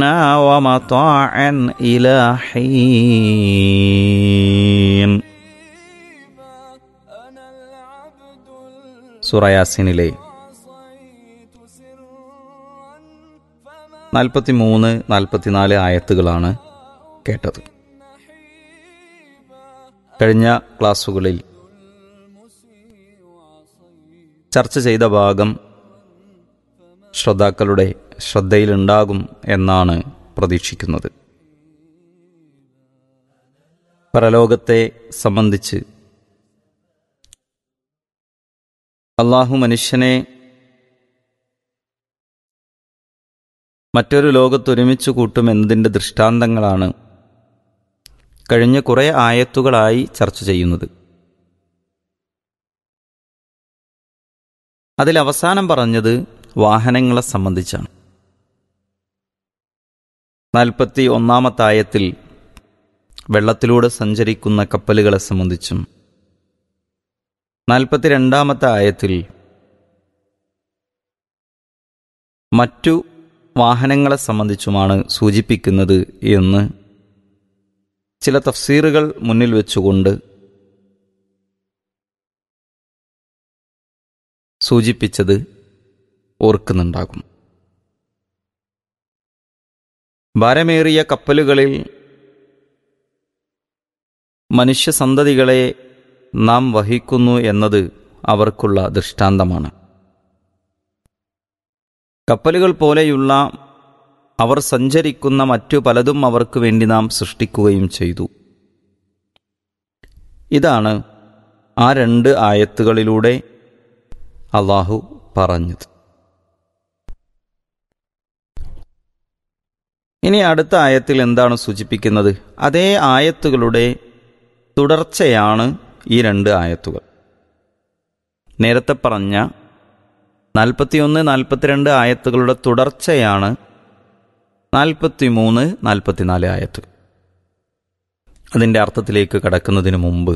ومطاعا إلى حين സുറയാസിനിലെ നാൽപ്പത്തി മൂന്ന് നാൽപ്പത്തിനാല് ആയത്തുകളാണ് കേട്ടത് കഴിഞ്ഞ ക്ലാസ്സുകളിൽ ചർച്ച ചെയ്ത ഭാഗം ശ്രോതാക്കളുടെ ശ്രദ്ധയിലുണ്ടാകും എന്നാണ് പ്രതീക്ഷിക്കുന്നത് പരലോകത്തെ സംബന്ധിച്ച് അള്ളാഹു മനുഷ്യനെ മറ്റൊരു ലോകത്തൊരുമിച്ച് കൂട്ടുമെന്നതിൻ്റെ ദൃഷ്ടാന്തങ്ങളാണ് കഴിഞ്ഞ കുറേ ആയത്തുകളായി ചർച്ച ചെയ്യുന്നത് അതിൽ അവസാനം പറഞ്ഞത് വാഹനങ്ങളെ സംബന്ധിച്ചാണ് നാൽപ്പത്തി ഒന്നാമത്തെ ആയത്തിൽ വെള്ളത്തിലൂടെ സഞ്ചരിക്കുന്ന കപ്പലുകളെ സംബന്ധിച്ചും നാൽപ്പത്തിരണ്ടാമത്തെ ആയത്തിൽ മറ്റു വാഹനങ്ങളെ സംബന്ധിച്ചുമാണ് സൂചിപ്പിക്കുന്നത് എന്ന് ചില തഫ്സീറുകൾ മുന്നിൽ വെച്ചുകൊണ്ട് സൂചിപ്പിച്ചത് ഓർക്കുന്നുണ്ടാകും ഭാരമേറിയ കപ്പലുകളിൽ മനുഷ്യസന്തതികളെ നാം വഹിക്കുന്നു എന്നത് അവർക്കുള്ള ദൃഷ്ടാന്തമാണ് കപ്പലുകൾ പോലെയുള്ള അവർ സഞ്ചരിക്കുന്ന മറ്റു പലതും അവർക്ക് വേണ്ടി നാം സൃഷ്ടിക്കുകയും ചെയ്തു ഇതാണ് ആ രണ്ട് ആയത്തുകളിലൂടെ അള്ളാഹു പറഞ്ഞത് ഇനി അടുത്ത ആയത്തിൽ എന്താണ് സൂചിപ്പിക്കുന്നത് അതേ ആയത്തുകളുടെ തുടർച്ചയാണ് ഈ രണ്ട് ആയത്തുകൾ നേരത്തെ പറഞ്ഞ നാൽപ്പത്തിയൊന്ന് നാൽപ്പത്തിരണ്ട് ആയത്തുകളുടെ തുടർച്ചയാണ് നാൽപ്പത്തിമൂന്ന് നാൽപ്പത്തിനാല് ആയത്ത് അതിൻ്റെ അർത്ഥത്തിലേക്ക് കടക്കുന്നതിന് മുമ്പ്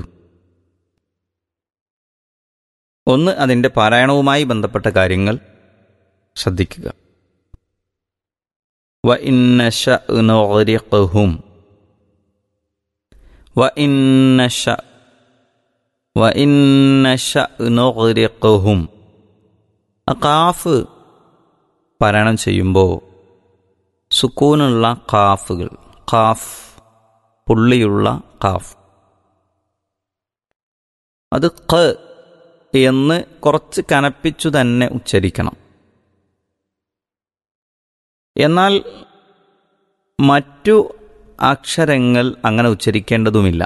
ഒന്ന് അതിൻ്റെ പാരായണവുമായി ബന്ധപ്പെട്ട കാര്യങ്ങൾ ശ്രദ്ധിക്കുക വ ഇന്നശ നൊറിഖും വ ഇന്നശ വ ഇന്നശ നൊറിഖും ആ കാഫ് പാരായണം ചെയ്യുമ്പോൾ സുക്കൂനുള്ള കാഫുകൾ കാഫ് പുള്ളിയുള്ള കാഫ് അത് ക എന്ന് കുറച്ച് കനപ്പിച്ചു തന്നെ ഉച്ചരിക്കണം എന്നാൽ മറ്റു അക്ഷരങ്ങൾ അങ്ങനെ ഉച്ചരിക്കേണ്ടതുമില്ല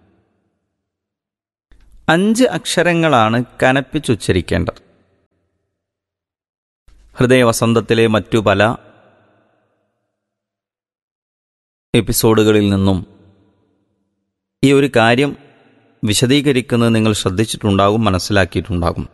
അഞ്ച് അക്ഷരങ്ങളാണ് കനപ്പിച്ചുച്ചരിക്കേണ്ടത് ഹൃദയവസന്തത്തിലെ മറ്റു പല എപ്പിസോഡുകളിൽ നിന്നും ഈ ഒരു കാര്യം വിശദീകരിക്കുന്നത് നിങ്ങൾ ശ്രദ്ധിച്ചിട്ടുണ്ടാകും മനസ്സിലാക്കിയിട്ടുണ്ടാകും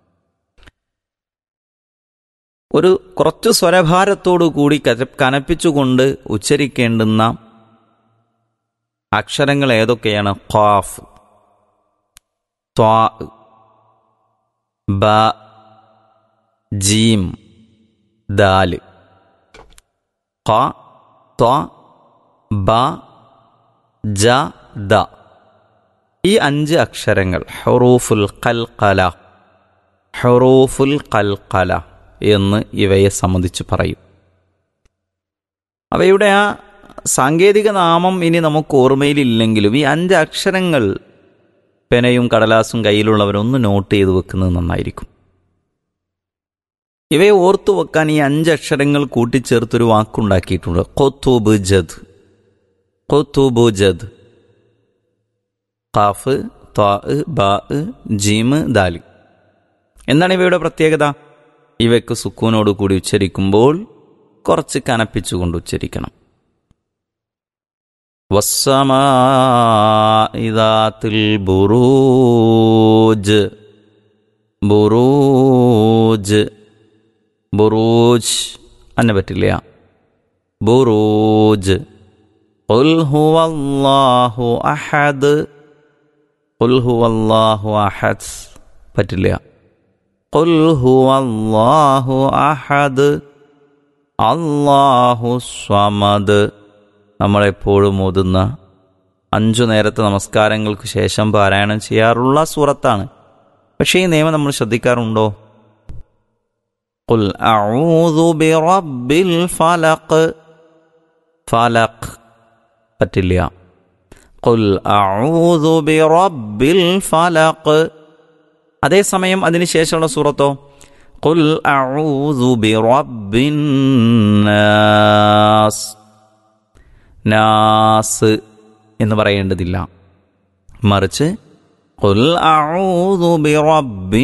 ഒരു കുറച്ച് സ്വരഭാരത്തോടു കൂടി കനപ്പിച്ചുകൊണ്ട് ഉച്ചരിക്കേണ്ടുന്ന അക്ഷരങ്ങൾ ഏതൊക്കെയാണ് ഖാഫ് ത്വാ ബ ജീം ദാല് ഖ ത്വ ബ ജ ദ ഈ അഞ്ച് അക്ഷരങ്ങൾ ഹറൂഫുൽ കൽക്കല ഹറൂഫുൽ കൽക്കല എന്ന് ഇവയെ സംബന്ധിച്ച് പറയും അവയുടെ ആ സാങ്കേതിക നാമം ഇനി നമുക്ക് ഓർമ്മയിലില്ലെങ്കിലും ഈ അഞ്ച് അക്ഷരങ്ങൾ പെനയും കടലാസും കയ്യിലുള്ളവരൊന്ന് നോട്ട് ചെയ്ത് വെക്കുന്നത് നന്നായിരിക്കും ഇവയെ ഓർത്തു വെക്കാൻ ഈ അഞ്ച് അക്ഷരങ്ങൾ കൂട്ടിച്ചേർത്തൊരു വാക്കുണ്ടാക്കിയിട്ടുണ്ട് കൊത്തൂബ് ജദ് കൊത്തൂബ് ജദ് ഖാഫ് ത്വാ ബാ ജീമ് ദാലി എന്താണ് ഇവയുടെ പ്രത്യേകത ഇവയ്ക്ക് സുക്കൂനോട് കൂടി ഉച്ചരിക്കുമ്പോൾ കുറച്ച് കനപ്പിച്ചുകൊണ്ട് ഉച്ചരിക്കണം വസ്സമാഇദാത്തിൽ ബുറൂജ് ബുറൂജ് ബുറൂജ് അന്നെ പറ്റില്ല ബുറൂജ് قل هو الله أحد قل هو الله أحد പറ്റില്ല قل هو الله أحد അള്ളാഹു സ്വമദ് നമ്മളെപ്പോഴും ഓതുന്ന അഞ്ചു നേരത്തെ നമസ്കാരങ്ങൾക്ക് ശേഷം പാരായണം ചെയ്യാറുള്ള സൂറത്താണ് പക്ഷേ ഈ നിയമം നമ്മൾ ശ്രദ്ധിക്കാറുണ്ടോ قل أعوذ برب الفلق ഫലഖ് പറ്റില്ല قل أعوذ برب الفلق അതേസമയം അതിനുശേഷമുള്ള സൂറത്തോ قل أعوذ برب الناس നാസ് എന്ന് പറയേണ്ടതില്ല മറിച്ച് قل أعوذ برب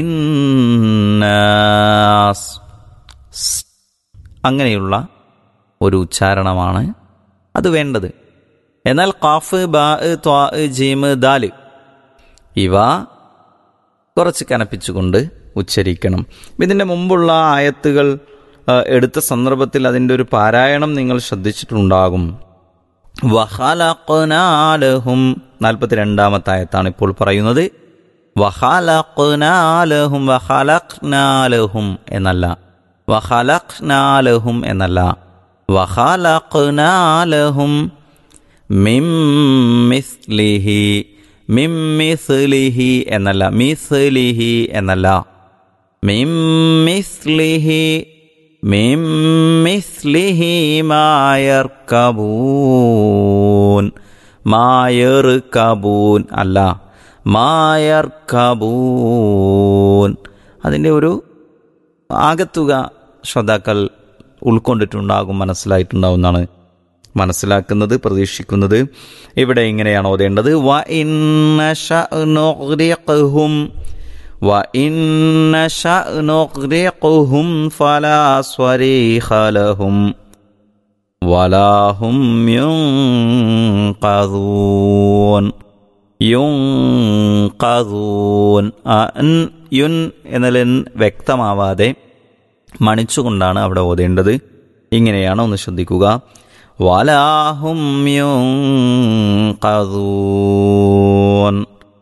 الناس സ്. അങ്ങനെയുള്ള ഒരു ഉച്ചാരണമാണ് അത് വേണ്ടത് എന്നാൽ ഖാഫ് ബാ ത്വാ ജീമ് ദാല് ഇവ കുറച്ച് കനപ്പിച്ചുകൊണ്ട് ഉച്ചരിക്കണം ഇതിൻ്റെ മുമ്പുള്ള ആയത്തുകൾ ആ, എടുത്ത സന്ദർഭത്തിൽ അതിൻ്റെ ഒരു പാരായണം നിങ്ങൾ ശ്രദ്ധിച്ചിട്ടുണ്ടാകും വഹലഖ്നാലഹും നാൽപ്പത്തിരണ്ടാമത്തെ ആയത്താണ് ഇപ്പോൾ പറയുന്നത് വഹലഖ്നാലഹും വഹലഖ്നാലഹും എന്നല്ല വഹലഖ്നാലഹും എന്നല്ല വഹലഖ്നാലഹും മിമ്മിസ്ലിഹി മിമ്മിസ്ലിഹി എന്നല്ല മിസ്ലിഹി എന്നല്ല മിമ്മിസ്ലിഹി മിമ്മിസ്ലിഹി മായർക്കബൂൻ മായർക്കബൂൻ അല്ല മായർക്കബൂൻ അതിൻ്റെ ഒരു ആകത്തുക ശ്രോതാക്കൾ ഉൾക്കൊണ്ടിട്ടുണ്ടാകും മനസ്സിലായിട്ടുണ്ടാവുന്നതാണ് മനസ്സിലാക്കുന്നത് പ്രതീക്ഷിക്കുന്നത് ഇവിടെ ഇങ്ങനെയാണ് ഓതേണ്ടത് വ ഇന്ന ശഅ്നുഗ്രിഖുഹും വ ഇന്ന ശഅ്നുഗ്രിഖുഹും ഫലാ സ്വരീഖ ലഹും വലാഹും യുൻഖദൂൻ യുൻഖദൂൻ ആ അൻ യുൻ എന്നതിൽ വ്യക്തമാവാതെ മണിച്ചുകൊണ്ടാണ് അവിടെ ഓതേണ്ടത് ഇങ്ങനെയാണ് ഒന്ന് ശ്രദ്ധിക്കുക വലാഹും യുൻഖദൂൻ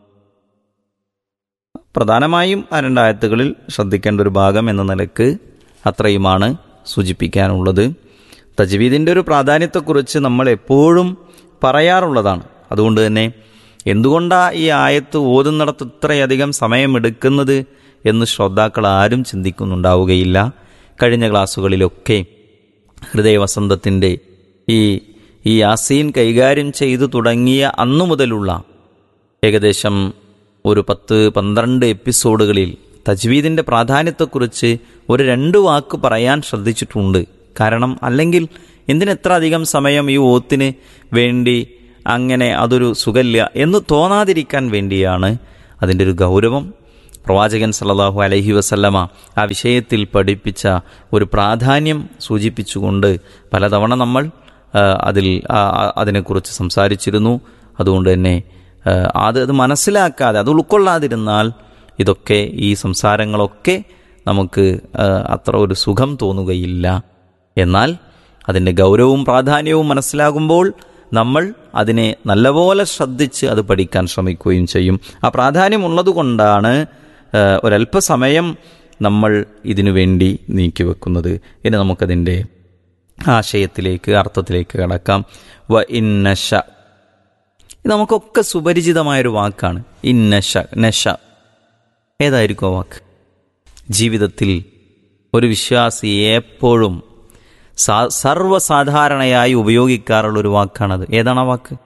പ്രധാനമായും ആ രണ്ടായത്തുകളിൽ ശ്രദ്ധിക്കേണ്ട ഒരു ഭാഗം എന്ന നിലക്ക് അത്രയുമാണ് സൂചിപ്പിക്കാനുള്ളത് തജ്വീദിൻ്റെ ഒരു പ്രാധാന്യത്തെക്കുറിച്ച് നമ്മൾ എപ്പോഴും പറയാറുള്ളതാണ് അതുകൊണ്ട് തന്നെ എന്തുകൊണ്ടാണ് ഈ ആയത്ത് ഓതുന്നിടത്ത് ഇത്രയധികം സമയമെടുക്കുന്നത് എന്ന് ശ്രോതാക്കൾ ആരും ചിന്തിക്കുന്നുണ്ടാവുകയില്ല കഴിഞ്ഞ ക്ലാസ്സുകളിലൊക്കെ ഹൃദയവസന്തത്തിൻ്റെ ഈ ഈ യാസീൻ കൈകാര്യം ചെയ്തു തുടങ്ങിയ അന്നു മുതലുള്ള ഏകദേശം ഒരു പത്ത് പന്ത്രണ്ട് എപ്പിസോഡുകളിൽ തജ്വീദിൻ്റെ പ്രാധാന്യത്തെക്കുറിച്ച് ഒരു രണ്ട് വാക്ക് പറയാൻ ശ്രദ്ധിച്ചിട്ടുണ്ട് കാരണം അല്ലെങ്കിൽ എന്തിനെത്ര അധികം സമയം ഈ ഓത്തിന് വേണ്ടി അങ്ങനെ അതൊരു സുഖല്യ എന്ന് തോന്നാതിരിക്കാൻ വേണ്ടിയാണ് അതിൻ്റെ ഒരു ഗൗരവം പ്രവാചകൻ സല്ലല്ലാഹു അലൈഹി വസല്ലമ ആ വിഷയത്തിൽ പഠിപ്പിച്ച ഒരു പ്രാധാന്യം സൂചിപ്പിച്ചുകൊണ്ട് പലതവണ നമ്മൾ ആ, അതിൽ ആ, ആ, അതിനെക്കുറിച്ച് സംസാരിച്ചിരുന്നു അതുകൊണ്ട് തന്നെ ആ, അത് അത് മനസ്സിലാക്കാതെ അത് ഉൾക്കൊള്ളാതിരുന്നാൽ ഇതൊക്കെ ഈ സംസാരങ്ങളൊക്കെ നമുക്ക് ആ, അത്ര ഒരു സുഖം തോന്നുകയില്ല എന്നാൽ അതിൻ്റെ ഗൗരവവും പ്രാധാന്യവും മനസ്സിലാകുമ്പോൾ നമ്മൾ അതിനെ നല്ലപോലെ ശ്രദ്ധിച്ച് അത് പഠിക്കാൻ ശ്രമിക്കുകയും ചെയ്യും ആ പ്രാധാന്യമുള്ളതുകൊണ്ടാണ് ആ, ഒരല്പസമയം നമ്മൾ ഇതിനു വേണ്ടി നീക്കിവെക്കുന്നത് ഇനി നമുക്കതിൻ്റെ ആശയത്തിലേക്ക് അർത്ഥത്തിലേക്ക് കടക്കാം വ ഇന്നശ ഇത് നമുക്കൊക്കെ സുപരിചിതമായൊരു വാക്കാണ് ഇന്നശ നശ ഏതായിരിക്കും ആ വാക്ക് ജീവിതത്തിൽ ഒരു വിശ്വാസി എപ്പോഴും സാ- സർവ്വസാധാരണയായി ഉപയോഗിക്കാറുള്ള ഒരു വാക്കാണത് ഏതാണ് ആ വാക്ക്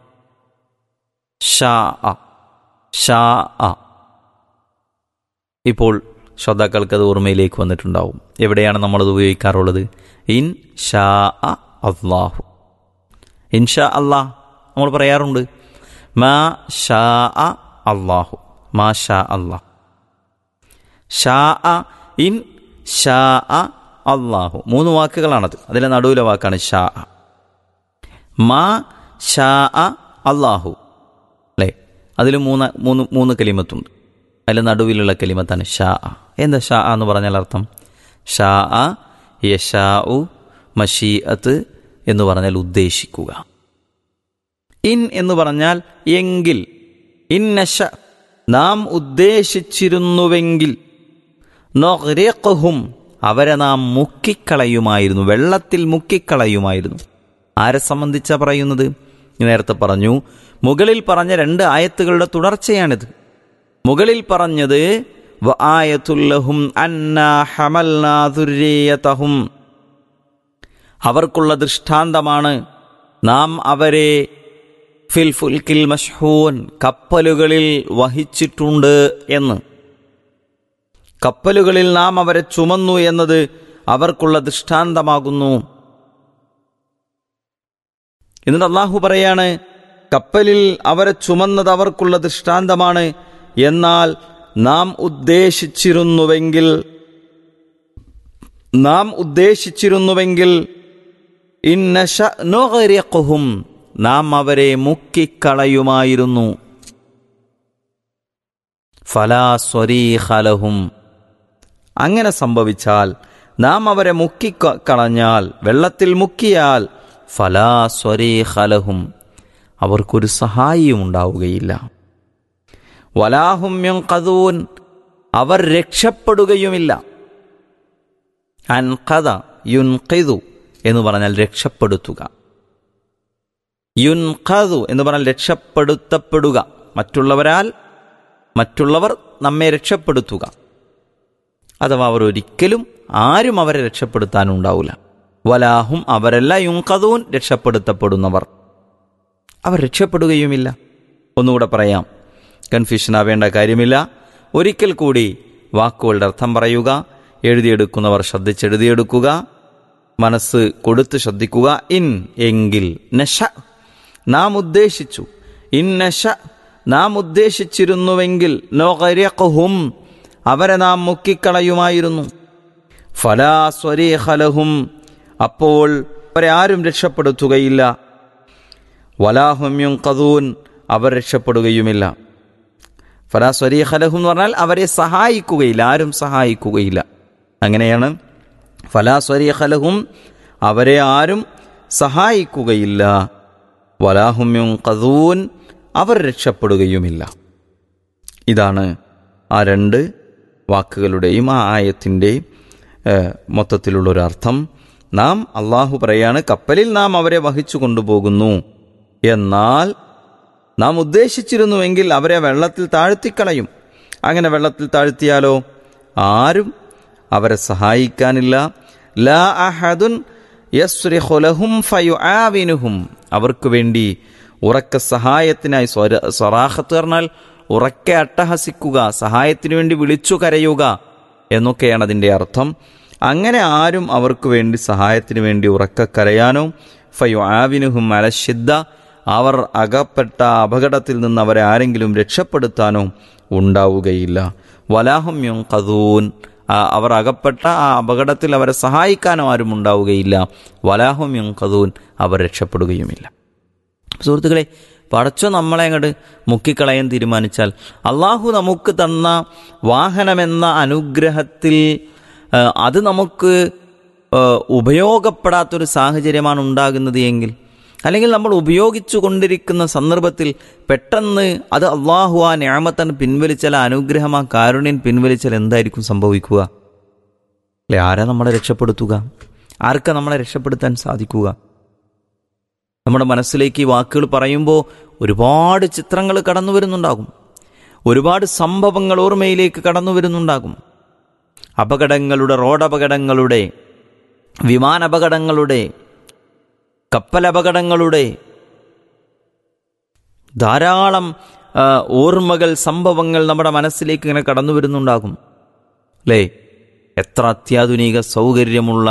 ഷാ അ ഷാ അ ഇപ്പോൾ ശ്രോതാക്കൾക്ക് അത് ഓർമ്മയിലേക്ക് വന്നിട്ടുണ്ടാവും എവിടെയാണ് നമ്മളത് ഉപയോഗിക്കാറുള്ളത് ഇൻ ഷാ അ അള്ളാഹു ഇൻഷാ അള്ളാഹ് നമ്മൾ പറയാറുണ്ട് മാ ഷാ അ അള്ളാഹു മാ ഷാ അള്ളാഹ് ഷാ അ ഇൻ ഷാ അ അള്ളാഹു മൂന്ന് വാക്കുകളാണത് അതിലെ നടുവിലെ വാക്കാണ് ഷാ അ മാ ഷാ അ അള്ളാഹു അല്ലേ അതിൽ മൂന്ന് മൂന്ന് മൂന്ന് കലിമത്തുണ്ട് അതിൽ നടുവിലുള്ള കലിമത്താണ് ഷാ അ എന്താ ഷാ അ എന്ന് പറഞ്ഞാൽ അർത്ഥം ഷാ അ യഷാ ഉ മഷീഅത്ത് എന്ന് പറഞ്ഞാൽ ഉദ്ദേശിക്കുക ഇൻ എന്ന് പറഞ്ഞാൽ എങ്കിൽ ഇന്നശ നാം ഉദ്ദേശിച്ചിരുന്നുവെങ്കിൽ നൊഹ്രഖും അവരെ നാം മുക്കിക്കളയുമായിരുന്നു വെള്ളത്തിൽ മുക്കിക്കളയുമായിരുന്നു ആരെ സംബന്ധിച്ചാ പറയുന്നത് നേരത്തെ പറഞ്ഞു മുകളിൽ പറഞ്ഞ രണ്ട് ആയത്തുകളുടെ തുടർച്ചയാണിത് മുകളിൽ പറഞ്ഞത് വആയത്തുല്ലഹും അന്നാ ഹമൽനാ ദുർരിയതഹും അവർക്കുള്ള ദൃഷ്ടാന്തമാണ് നാം അവരെ ഫിൽ ഫുൽക്കിൽ മഷ്ഹൂൻ കപ്പലുകളിൽ വഹിച്ചിട്ടുണ്ട് എന്ന് കപ്പലുകളിൽ നാം അവരെ ചുമന്നു എന്നത് അവർക്കുള്ള ദൃഷ്ടാന്തമാകുന്നു എന്നിട്ട് അള്ളാഹു പറയാണ് കപ്പലിൽ അവരെ ചുമന്നത് അവർക്കുള്ള ദൃഷ്ടാന്തമാണ് എന്നാൽ നാം ഉദ്ദേശിച്ചിരുന്നുവെങ്കിൽ നാം ഉദ്ദേശിച്ചിരുന്നുവെങ്കിൽ ഇന്നശുഹും നാം അവരെ മുക്കിക്കളയുമായിരുന്നു ഫലാ സ്വരീഹലഹും അങ്ങനെ സംഭവിച്ചാൽ നാം അവരെ മുക്കിക്കളഞ്ഞാൽ വെള്ളത്തിൽ മുക്കിയാൽ ഫലാ സ്വരീഹലഹും അവർക്കൊരു സഹായിയും ഉണ്ടാവുകയില്ല വലാഹും യുൻഖദൂൻ അവർ രക്ഷപ്പെടുകയുമില്ല അൻഖദ യുൻഖിദു എന്ന് പറഞ്ഞാൽ രക്ഷപ്പെടുത്തുക യുൻഖദു എന്ന് പറഞ്ഞാൽ രക്ഷപ്പെടുത്തപ്പെടുക മറ്റുള്ളവരാൽ മറ്റുള്ളവർ നമ്മെ രക്ഷപ്പെടുത്തുക അഥവാ അവർ ഒരിക്കലും ആരും അവരെ രക്ഷപ്പെടുത്താനുണ്ടാവില്ല വലാഹും അവരല്ല യുൻഖദൂൻ രക്ഷപ്പെടുത്തപ്പെടുന്നവർ അവർ രക്ഷപ്പെടുകയുമില്ല ഒന്നുകൂടെ പറയാം കൺഫ്യൂഷൻ ആവേണ്ട കാര്യമില്ല ഒരിക്കൽ കൂടി വാക്കുകളുടെ അർത്ഥം പറയുക എഴുതിയെടുക്കുന്നവർ ശ്രദ്ധിച്ചെഴുതിയെടുക്കുക മനസ്സ് കൊടുത്ത് ശ്രദ്ധിക്കുക ഇൻ എങ്കിൽ നശ നാം ഉദ്ദേശിച്ചു ഇൻ നശ നാം ഉദ്ദേശിച്ചിരുന്നുവെങ്കിൽ നോകര്യഹും അവരെ നാം മുക്കിക്കളയുമായിരുന്നു ഫലാ സ്വരീഹലഹും അപ്പോൾ അവരെ ആരും രക്ഷപ്പെടുത്തുകയില്ല വലാഹുമ്യും കതൂൻ അവർ രക്ഷപ്പെടുകയുമില്ല ഫലാ സ്വരീഹലഹും എന്ന് പറഞ്ഞാൽ അവരെ സഹായിക്കുകയില്ല ആരും സഹായിക്കുകയില്ല അങ്ങനെയാണ് ഫലാ സ്വരീഹലഹും അവരെ ആരും സഹായിക്കുകയില്ല വലാഹുമ്യും കതൂൻ അവർ രക്ഷപ്പെടുകയുമില്ല ഇതാണ് ആ രണ്ട് വാക്കുകളുടെയും ആ ആയത്തിൻ്റെ മൊത്തത്തിലുള്ളൊരർത്ഥം നാം അള്ളാഹു പറയാണ് കപ്പലിൽ നാം അവരെ വഹിച്ചു കൊണ്ടുപോകുന്നു എന്നാൽ നാം ഉദ്ദേശിച്ചിരുന്നുവെങ്കിൽ അവരെ വെള്ളത്തിൽ താഴ്ത്തിക്കളയും അങ്ങനെ വെള്ളത്തിൽ താഴ്ത്തിയാലോ ആരും അവരെ സഹായിക്കാനില്ല ലാ അഹദുൻ യസ്രിഹുലഹും ഫയുആവിനുഹും അവർക്ക് വേണ്ടി ഉറക്ക സഹായത്തിനായി സ്വര സ്വറാഹത്ത് പറഞ്ഞാൽ ഉറക്കെ അട്ടഹസിക്കുക സഹായത്തിനു വേണ്ടി വിളിച്ചു കരയുക എന്നൊക്കെയാണ് അതിൻ്റെ അർത്ഥം അങ്ങനെ ആരും അവർക്ക് വേണ്ടി സഹായത്തിന് വേണ്ടി ഉറക്ക കരയാനോ ഫയു ആവിനുഹും അലശിദ്ധ അവർ അകപ്പെട്ട അപകടത്തിൽ നിന്ന് അവരെ ആരെങ്കിലും രക്ഷപ്പെടുത്താനോ ഉണ്ടാവുകയില്ല വലാഹും യും കതൂൻ അവർ അകപ്പെട്ട ആ അപകടത്തിൽ അവരെ സഹായിക്കാനോ ആരും ഉണ്ടാവുകയില്ല വലാഹും യും കതൂൻ അവർ രക്ഷപ്പെടുകയുമില്ല സുഹൃത്തുക്കളെ പടച്ചോ നമ്മളെ അങ്ങോട്ട് മുക്കിക്കളയാൻ തീരുമാനിച്ചാൽ അള്ളാഹു നമുക്ക് തന്ന വാഹനമെന്ന അനുഗ്രഹത്തിൽ അത് നമുക്ക് ഉപയോഗപ്പെടാത്തൊരു സാഹചര്യമാണ് ഉണ്ടാകുന്നത് എങ്കിൽ അല്ലെങ്കിൽ നമ്മൾ ഉപയോഗിച്ചു കൊണ്ടിരിക്കുന്ന സന്ദർഭത്തിൽ പെട്ടെന്ന് അത് അള്ളാഹു ആ ഞാമത്തൻ പിൻവലിച്ചാൽ അനുഗ്രഹം ആ കാരുണ്യൻ പിൻവലിച്ചാൽ എന്തായിരിക്കും സംഭവിക്കുക അല്ലെ ആരാ നമ്മളെ രക്ഷപ്പെടുത്തുക ആർക്കാ നമ്മളെ രക്ഷപ്പെടുത്താൻ സാധിക്കുക നമ്മുടെ മനസ്സിലേക്ക് ഈ വാക്കുകൾ പറയുമ്പോൾ ഒരുപാട് ചിത്രങ്ങൾ കടന്നു വരുന്നുണ്ടാകും ഒരുപാട് സംഭവങ്ങൾ ഓർമ്മയിലേക്ക് കടന്നു വരുന്നുണ്ടാകും അപകടങ്ങളുടെ റോഡപകടങ്ങളുടെ വിമാനപകടങ്ങളുടെ കപ്പലപകടങ്ങളുടെ ധാരാളം ഓർമ്മകൾ സംഭവങ്ങൾ നമ്മുടെ മനസ്സിലേക്ക് ഇങ്ങനെ കടന്നു വരുന്നുണ്ടാകും അല്ലേ എത്ര അത്യാധുനിക സൗകര്യമുള്ള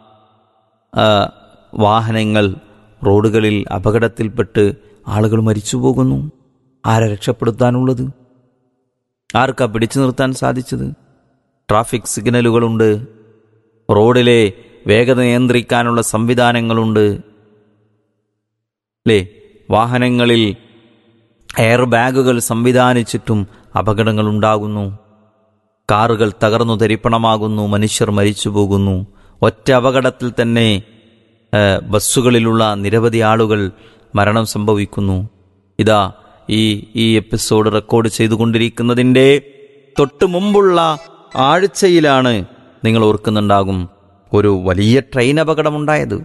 വാഹനങ്ങൾ റോഡുകളിൽ അപകടത്തിൽപ്പെട്ട് ആളുകൾ മരിച്ചു പോകുന്നു ആരെ രക്ഷപ്പെടുത്താനുള്ളത് ആർക്കാ പിടിച്ചു നിർത്താൻ സാധിച്ചത് ട്രാഫിക് സിഗ്നലുകളുണ്ട് റോഡിലെ വേഗത നിയന്ത്രിക്കാനുള്ള സംവിധാനങ്ങളുണ്ട് അല്ലേ വാഹനങ്ങളിൽ എയർ ബാഗുകൾ സംവിധാനിച്ചിട്ടും അപകടങ്ങൾ ഉണ്ടാകുന്നു കാറുകൾ തകർന്നു തരിപ്പണമാകുന്നു മനുഷ്യർ മരിച്ചു പോകുന്നു ഒറ്റ അപകടത്തിൽ തന്നെ ബസ്സുകളിലുള്ള നിരവധി ആളുകൾ മരണം സംഭവിക്കുന്നു ഇതാ ഈ ഈ എപ്പിസോഡ് റെക്കോർഡ് ചെയ്തുകൊണ്ടിരിക്കുന്നതിൻ്റെ തൊട്ടു മുമ്പുള്ള ആഴ്ചയിലാണ് നിങ്ങൾ ഓർക്കുന്നുണ്ടാകും ഒരു വലിയ ട്രെയിൻ അപകടമുണ്ടായത്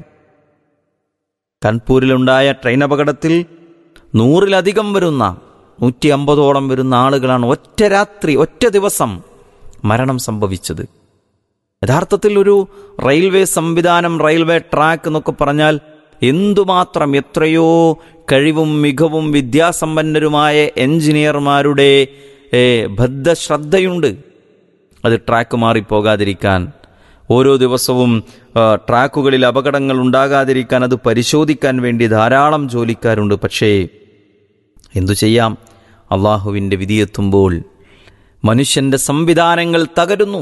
കാൺപൂരിലുണ്ടായ ട്രെയിൻ അപകടത്തിൽ നൂറിലധികം വരുന്ന നൂറ്റി അമ്പതോളം വരുന്ന ആളുകളാണ് ഒറ്റ രാത്രി ഒറ്റ ദിവസം മരണം സംഭവിച്ചത് യഥാർത്ഥത്തിൽ ഒരു റെയിൽവേ സംവിധാനം റെയിൽവേ ട്രാക്ക് എന്നൊക്കെ പറഞ്ഞാൽ എന്തുമാത്രം എത്രയോ കഴിവും മികവും വിദ്യാസമ്പന്നരുമായ എഞ്ചിനീയർമാരുടെ ഏ, ബദ്ധശ്രദ്ധയുണ്ട് അത് ട്രാക്ക് മാറിപ്പോകാതിരിക്കാൻ ഓരോ ദിവസവും ആ, ട്രാക്കുകളിൽ അപകടങ്ങൾ ഉണ്ടാകാതിരിക്കാൻ അത് പരിശോധിക്കാൻ വേണ്ടി ധാരാളം ജോലിക്കാരുണ്ട് പക്ഷേ എന്തു ചെയ്യാം അള്ളാഹുവിൻ്റെ വിധിയെത്തുമ്പോൾ മനുഷ്യന്റെ സംവിധാനങ്ങൾ തകരുന്നു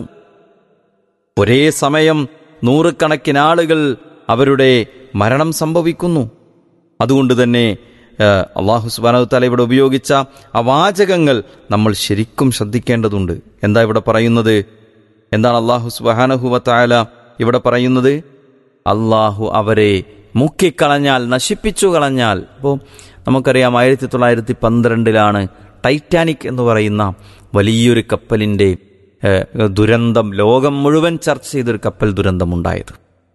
ഒരേ സമയം നൂറുകണക്കിന് ആളുകൾ അവരുടെ മരണം സംഭവിക്കുന്നു അതുകൊണ്ട് തന്നെ ഏഹ്, അള്ളാഹു സുബാനു താല ഇവിടെ ഉപയോഗിച്ച ആ വാചകങ്ങൾ നമ്മൾ ശരിക്കും ശ്രദ്ധിക്കേണ്ടതുണ്ട് എന്താ ഇവിടെ പറയുന്നത് എന്താണ് അള്ളാഹു സുബാനഹുവ താല ഇവിടെ പറയുന്നത് അള്ളാഹു അവരെ മുക്കിക്കളഞ്ഞാൽ നശിപ്പിച്ചു കളഞ്ഞാൽ ഇപ്പോൾ നമുക്കറിയാം ആയിരത്തി തൊള്ളായിരത്തി പന്ത്രണ്ടിലാണ് ടൈറ്റാനിക് എന്ന് പറയുന്ന വലിയൊരു കപ്പലിൻ്റെ ഏഹ്, ദുരന്തം ലോകം മുഴുവൻ ചർച്ച ചെയ്തൊരു കപ്പൽ ദുരന്തമുണ്ടായത്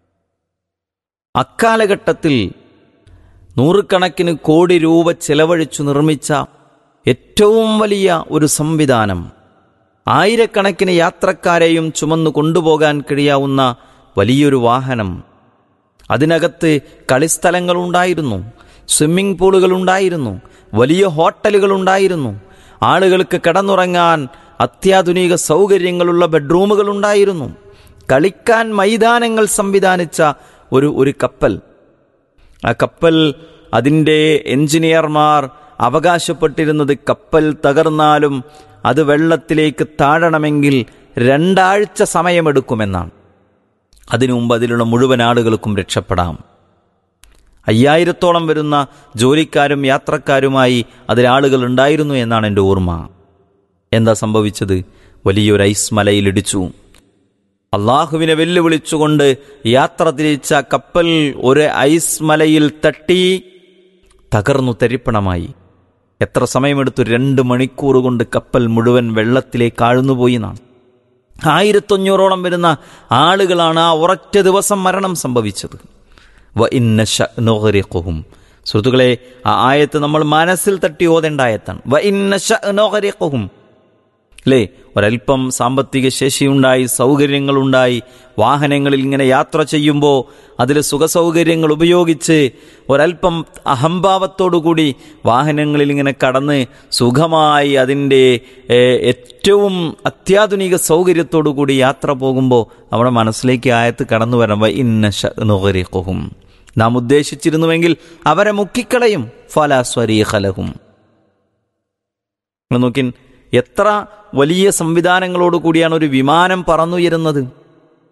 അക്കാലഘട്ടത്തിൽ നൂറുകണക്കിന് കോടി രൂപ ചെലവഴിച്ചു നിർമ്മിച്ച ഏറ്റവും വലിയ ഒരു സംവിധാനം ആയിരക്കണക്കിന് യാത്രക്കാരെയും ചുമന്നു കൊണ്ടുപോകാൻ കഴിയാവുന്ന വലിയൊരു വാഹനം അതിനകത്ത് കളിസ്ഥലങ്ങളുണ്ടായിരുന്നു സ്വിമ്മിംഗ് പൂളുകളുണ്ടായിരുന്നു വലിയ ഹോട്ടലുകളുണ്ടായിരുന്നു ആളുകൾക്ക് കിടന്നുറങ്ങാൻ അത്യാധുനിക സൗകര്യങ്ങളുള്ള ബെഡ്റൂമുകളുണ്ടായിരുന്നു കളിക്കാൻ മൈതാനങ്ങൾ സംവിധാനിച്ച ഒരു ഒരു കപ്പൽ ആ കപ്പൽ അതിൻ്റെ എഞ്ചിനീയർമാർ അവകാശപ്പെട്ടിരുന്നത് കപ്പൽ തകർന്നാലും അത് വെള്ളത്തിലേക്ക് താഴണമെങ്കിൽ രണ്ടാഴ്ച സമയമെടുക്കുമെന്നാണ് അതിനു മുമ്പ് അതിലുള്ള മുഴുവൻ ആളുകൾക്കും രക്ഷപ്പെടാം അയ്യായിരത്തോളം വരുന്ന ജോലിക്കാരും യാത്രക്കാരുമായി അതിൽ ആളുകൾ ഉണ്ടായിരുന്നു എന്നാണ് എൻ്റെ ഓർമ്മ എന്താ സംഭവിച്ചത് വലിയൊരു ഐസ് മലയിലിടിച്ചു അള്ളാഹുവിനെ വെല്ലുവിളിച്ചുകൊണ്ട് യാത്ര തിരിച്ച കപ്പൽ ഒരു ഐസ് മലയിൽ തട്ടി തകർന്നു തരിപ്പണമായി എത്ര സമയമെടുത്തു രണ്ട് മണിക്കൂർ കൊണ്ട് കപ്പൽ മുഴുവൻ വെള്ളത്തിലേക്ക് ആഴ്ന്നുപോയി എന്നാണ് ആയിരത്തഞ്ഞൂറോളം വരുന്ന ആളുകളാണ് ആ ഒരൊറ്റ ദിവസം മരണം സംഭവിച്ചത് വ ഇന്ന ഷഅ്നുഗ്രിഖുഹും സുഹൃത്തുക്കളെ ആ ആയത്ത് നമ്മൾ മനസ്സിൽ തട്ടി ഓതേണ്ട ആയത്താണ് വ ഇന്ന ഷഅ്നുഗ്രിഖുഹും അല്ലേ ഒരല്പം സാമ്പത്തിക ശേഷിയുണ്ടായി സൗകര്യങ്ങളുണ്ടായി വാഹനങ്ങളിൽ ഇങ്ങനെ യാത്ര ചെയ്യുമ്പോൾ അതിൽ സുഖസൗകര്യങ്ങൾ ഉപയോഗിച്ച് ഒരല്പം അഹംഭാവത്തോടുകൂടി വാഹനങ്ങളിൽ ഇങ്ങനെ കടന്ന് സുഖമായി അതിൻ്റെ ഏഹ്, ഏറ്റവും അത്യാധുനിക സൗകര്യത്തോടുകൂടി യാത്ര പോകുമ്പോൾ നമ്മുടെ മനസ്സിലേക്ക് ആയത്ത് കടന്നു വരാം വ ഇന്ന ഷഅ്നുഗ്രിഖുഹും നാം ഉദ്ദേശിച്ചിരുന്നുവെങ്കിൽ അവരെ മുക്കിക്കളയും ഫല സ്വരീഖലഹും നിങ്ങൾ നോക്കിൻ എത്ര വലിയ സംവിധാനങ്ങളോട് കൂടിയാണ് ഒരു വിമാനം പറന്നുയരുന്നത്